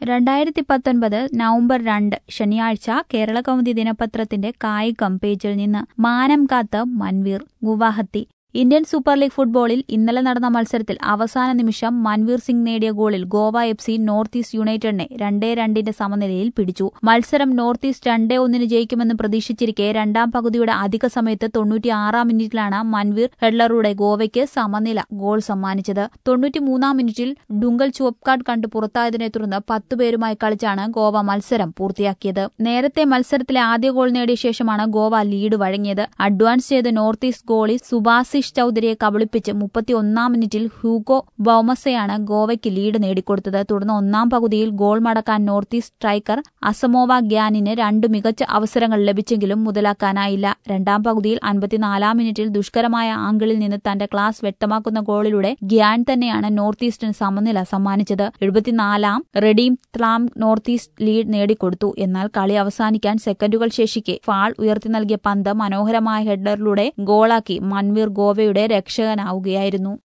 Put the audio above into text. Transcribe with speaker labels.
Speaker 1: രണ്ടായിരത്തി പത്തൊൻപത് നവംബർ രണ്ട് ശനിയാഴ്ച കേരള കൗമുദി ദിനപത്രത്തിന്റെ കായികം പേജിൽ നിന്ന് മാനം കാത്ത് Manvir Guwahati Indian super league ഫുട്ബോളിൽ ഇന്നലെ നടന്ന മത്സരത്തിൽ അവസാന നിമിഷം മൻവീർ സിംഗ് നേടിയ ഗോളിൽ Goa F C north east യുണൈറ്റഡിനെ രണ്ടേ രണ്ടിന്റെ സമനിലയിൽ പിടിച്ചു മത്സരം നോർത്ത് ഈസ്റ്റ് രണ്ടേ ഒന്നിന് ജയിക്കുമെന്ന് പ്രതീക്ഷിച്ചിരിക്കെ രണ്ടാം പകുതിയുടെ അധിക സമയത്ത് തൊണ്ണൂറ്റിയാറാം മിനിറ്റിലാണ് മൻവീർ ഹെഡ്ലറുടെ ഗോവയ്ക്ക് സമനില ഗോൾ സമ്മാനിച്ചത് തൊണ്ണൂറ്റിമൂന്നാം മിനിറ്റിൽ ഡുങ്കൽ ചുവപ്പ് കാർഡ് കണ്ട് പുറത്തായതിനെ തുടർന്ന് പത്തുപേരുമായി കളിച്ചാണ് ഗോവ മത്സരം പൂർത്തിയാക്കിയത് നേരത്തെ മത്സരത്തിലെ ആദ്യ ഗോൾ നേടിയ ശേഷമാണ് ഗോവ ലീഡ് വഴങ്ങിയത് അഡ്വാൻസ് ചെയ്ത് നോർത്ത് ഈസ്റ്റ് ഗോളി സുഭാസിഷ് ചൌധരിയെ കബളിപ്പിച്ച് മുപ്പത്തിയൊന്നാം മിനിറ്റിൽ ഹ്യൂഗോ ബൌമസയാണ് ഗോവയ്ക്ക് ലീഡ് നേടിക്കൊടുത്തത് തുടർന്ന് ഒന്നാം പകുതിയിൽ ഗോൾ മടക്കാൻ നോർത്ത് ഈസ്റ്റ് സ്ട്രൈക്കർ അസമോവ ഗ്യാനിന് രണ്ട് മികച്ച അവസരങ്ങൾ ലഭിച്ചെങ്കിലും മുതലാക്കാനായില്ല രണ്ടാം പകുതിയിൽ അൻപത്തിനാലാം മിനിറ്റിൽ ദുഷ്കരമായ ആംഗിളിൽ നിന്ന് തന്റെ ക്ലാസ് വ്യക്തമാക്കുന്ന ഗോളിലൂടെ ഗ്യാൻ തന്നെയാണ് നോർത്ത് ഈസ്റ്റിന് സമനില സമ്മാനിച്ചത് എഴുപത്തിനാലാം Redeem Tlang north east lead നേടിക്കൊടുത്തു എന്നാൽ കളി അവസാനിക്കാൻ സെക്കൻഡുകൾ ശേഷിക്കെ ഫാൾ ഉയർത്തി നൽകിയ പന്ത് മനോഹരമായ ഹെഡറിലൂടെ ഗോളാക്കി മൻവീർ ഗോവയുടെ രക്ഷകനാവുകയായിരുന്നു